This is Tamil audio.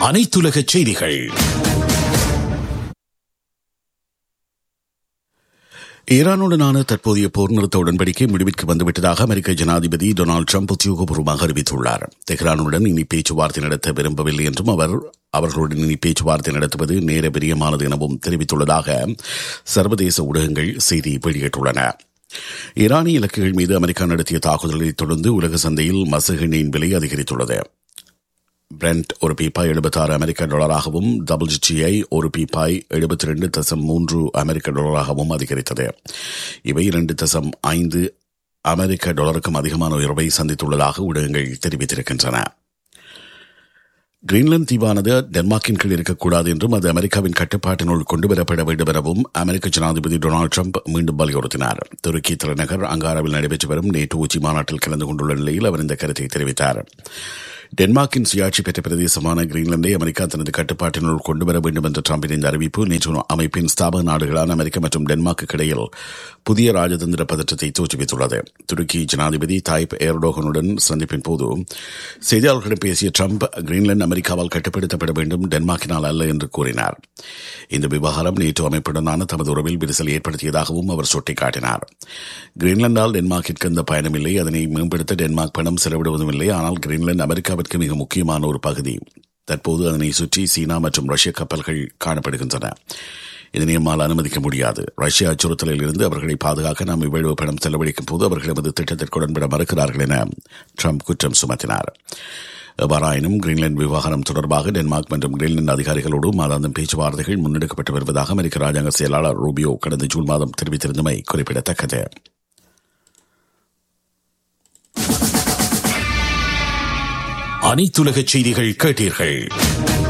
அனைத்துலக செய்திகள் ஈரானுடனான தற்போதைய போர் நிறுத்த உடன்படிக்கை முடிவிற்கு வந்துவிட்டதாக அமெரிக்க ஜனாதிபதி டொனால்டு ட்ரம்ப் உத்தியோகபூர்வமாக அறிவித்துள்ளார் தெஹ்ரானுடன் இனி பேச்சுவார்த்தை நடத்த விரும்பவில்லை என்றும் அவர் அவர்களுடன் இனி பேச்சுவார்த்தை நடத்துவது நேர பிரியமானது எனவும் தெரிவித்துள்ளதாக சர்வதேச ஊடகங்கள் செய்தி வெளியிட்டுள்ளன ஈரானிய இலக்குகள் மீது அமெரிக்கா நடத்திய தாக்குதலை தொடர்ந்து உலக சந்தையில் மசகு எண்ணெயின் விலை அதிகரித்துள்ளது பிரெண்ட் ஒரு பீப்பாய் எழுபத்தாறு அமெரிக்க டாலராகவும் டபிள்யூடிஐ ஒரு பீப்பாய் எழுபத்தி ரெண்டு தசம் மூன்று அமெரிக்க டாலராகவும் அதிகரித்தது இவை இரண்டு தசம் ஐந்து அமெரிக்க டாலருக்கும் அதிகமான உயர்வை சந்தித்துள்ளதாக ஊடகங்கள் தெரிவித்திருக்கின்றன கிரீன்லாந்து தீவானது டென்மார்க்கின் கீழ் இருக்கக்கூடாது என்றும் அது அமெரிக்காவின் கட்டுப்பாட்டினுள் கொண்டுவரப்பட வேண்டும் எனவும் அமெரிக்க ஜனாதிபதி டொனால்டு ட்ரம்ப் மீண்டும் வலியுறுத்தினார் துருக்கி தலைநகர் அங்காராவில் நடைபெற்று வரும் நேற்று உச்சி மாநாட்டில் கலந்து கொண்டுள்ள நிலையில் அவர் இந்த கருத்தை தெரிவித்தார் டென்மார்க்கின் சுயாட்சி பெற்ற பிரதேசமான கிரீன்லாந்தை அமெரிக்கா தனது கட்டுப்பாட்டினுள் கொண்டுவர வேண்டும் என்ற டிரம்பின் இந்த அறிவிப்பு நேற்று அமைப்பின் ஸ்தாபக நாடுகளான அமெரிக்கா மற்றும் டென்மார்க்கு இடையில் புதிய ராஜதந்திர பதற்றத்தை தோற்றுவித்துள்ளது துருக்கி ஜனாதிபதி தாய்ப் ஏர்டோகனுடன் சந்திப்பின் போது செய்தியாளர்களிடம் பேசிய ட்ரம்ப் கிரீன்லாந்து அமெரிக்காவால் கட்டுப்படுத்தப்பட வேண்டும் டென்மார்க்கினால் அல்ல என்று கூறினார் இந்த விவகாரம் நேற்று அமைப்புடனான தமது உறவில் விரிசல் ஏற்படுத்தியதாகவும் அவர் சுட்டிக்காட்டினார் கிரீன்லாந்தால் டென்மார்க்கிற்கு எந்த பயணமில்லை அதனை மேம்படுத்த டென்மார்க் பணம் செலவிடுவதும் இல்லை ஆனால் கிரீன்லாந்து அமெரிக்காவிற்கு மிக முக்கியமான ஒரு பகுதி தற்போது அதனை சுற்றி சீனா மற்றும் ரஷ்ய கப்பல்கள் காணப்படுகின்றன இதனை நம்மால் அனுமதிக்க முடியாது ரஷ்ய அச்சுறுத்தலில் இருந்து அவர்களை பாதுகாக்க நாம் இவ்வளவு பணம் செலவழிக்கும் போது அவர்கள் எமது திட்டத்திற்கு உடன்பட மறுக்கிறார்கள் என ட்ரம்ப் குற்றம் சுமத்தினார் எவ்வாறாயினும் கிரீன்லாந்து விவகாரம் தொடர்பாக டென்மார்க் மற்றும் கிரீன்லாந்து அதிகாரிகளோடு மாதாந்தம் பேச்சுவார்த்தைகள் முன்னெடுக்கப்பட்டு வருவதாக அமெரிக்க ராஜாங்க செயலாளர் ரூபியோ கடந்த ஜூன் மாதம் தெரிவித்திருந்தமை குறிப்பிடத்தக்கது அனைத்துலக செய்திகள் கேட்டீர்கள்